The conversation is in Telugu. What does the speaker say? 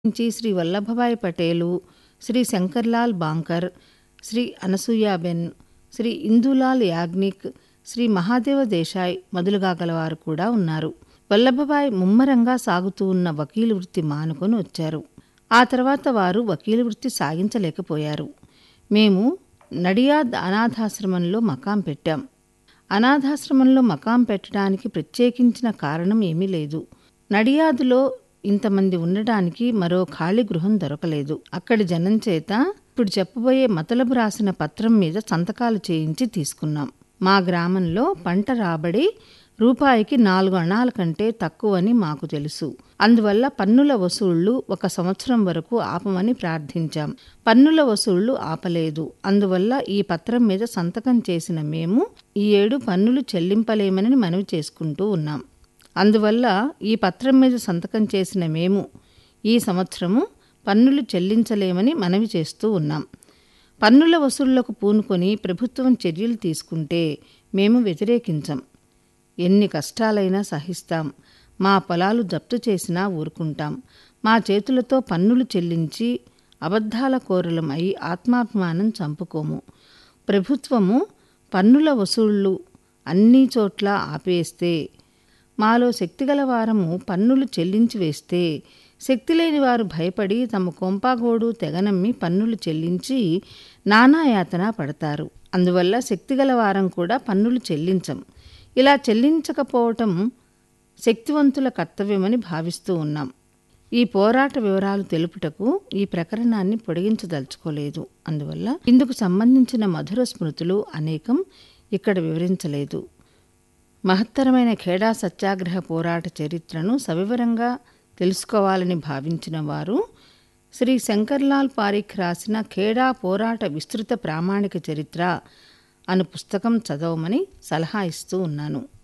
నుంచి శ్రీ వల్లభభాయ్ పటేలు శ్రీ శంకర్లాల్ బాంకర్ శ్రీ అనసూయాబెన్ శ్రీ ఇందులాల్ యాగ్నిక్ శ్రీ మహాదేవ దేశాయ్ మొదలుగా గలవారు కూడా ఉన్నారు వల్లభభాయ్ ముమ్మరంగా సాగుతూ ఉన్న వకీలు వృత్తి మానుకొని వచ్చారు ఆ తర్వాత వారు వకీలు వృత్తి సాగించలేకపోయారు మేము నడియాద్ అనాథాశ్రమంలో మకాం పెట్టాం అనాథాశ్రమంలో మకాం పెట్టడానికి ప్రత్యేకించిన కారణం ఏమీ లేదు నడియాదులో ఇంతమంది ఉండడానికి మరో ఖాళీ గృహం దొరకలేదు అక్కడి జనం చేత ఇప్పుడు చెప్పబోయే మతలబు రాసిన పత్రం మీద సంతకాలు చేయించి తీసుకున్నాం మా గ్రామంలో పంట రాబడి రూపాయికి నాలుగు అణాల కంటే తక్కువని మాకు తెలుసు అందువల్ల పన్నుల వసూళ్లు ఒక సంవత్సరం వరకు ఆపమని ప్రార్థించాం పన్నుల వసూళ్లు ఆపలేదు అందువల్ల ఈ పత్రం మీద సంతకం చేసిన మేము ఈ ఏడు పన్నులు చెల్లింపలేమని మనవి చేసుకుంటూ ఉన్నాం అందువల్ల ఈ పత్రం మీద సంతకం చేసిన మేము ఈ సంవత్సరము పన్నులు చెల్లించలేమని మనవి చేస్తూ ఉన్నాం పన్నుల వసూళ్లకు పూనుకొని ప్రభుత్వం చర్యలు తీసుకుంటే మేము వ్యతిరేకించం ఎన్ని కష్టాలైనా సహిస్తాం మా పొలాలు జప్తు చేసినా ఊరుకుంటాం మా చేతులతో పన్నులు చెల్లించి అబద్ధాల కోరలం అయి ఆత్మాభిమానం చంపుకోము ప్రభుత్వము పన్నుల వసూళ్లు అన్ని చోట్ల ఆపేస్తే మాలో శక్తిగల వారము పన్నులు చెల్లించి వేస్తే శక్తి లేని వారు భయపడి తమ కొంపాగోడు తెగనమ్మి పన్నులు చెల్లించి నానాయాతన పడతారు అందువల్ల శక్తిగల వారం కూడా పన్నులు చెల్లించం ఇలా చెల్లించకపోవటం శక్తివంతుల కర్తవ్యమని భావిస్తూ ఉన్నాం ఈ పోరాట వివరాలు తెలుపుటకు ఈ ప్రకరణాన్ని పొడిగించదలుచుకోలేదు అందువల్ల ఇందుకు సంబంధించిన మధుర స్మృతులు అనేకం ఇక్కడ వివరించలేదు మహత్తరమైన ఖేడా సత్యాగ్రహ పోరాట చరిత్రను సవివరంగా తెలుసుకోవాలని భావించిన వారు శ్రీ శంకర్లాల్ పారిఖ్ రాసిన ఖేడా పోరాట విస్తృత ప్రామాణిక చరిత్ర అను పుస్తకం చదవమని సలహా ఇస్తూ ఉన్నాను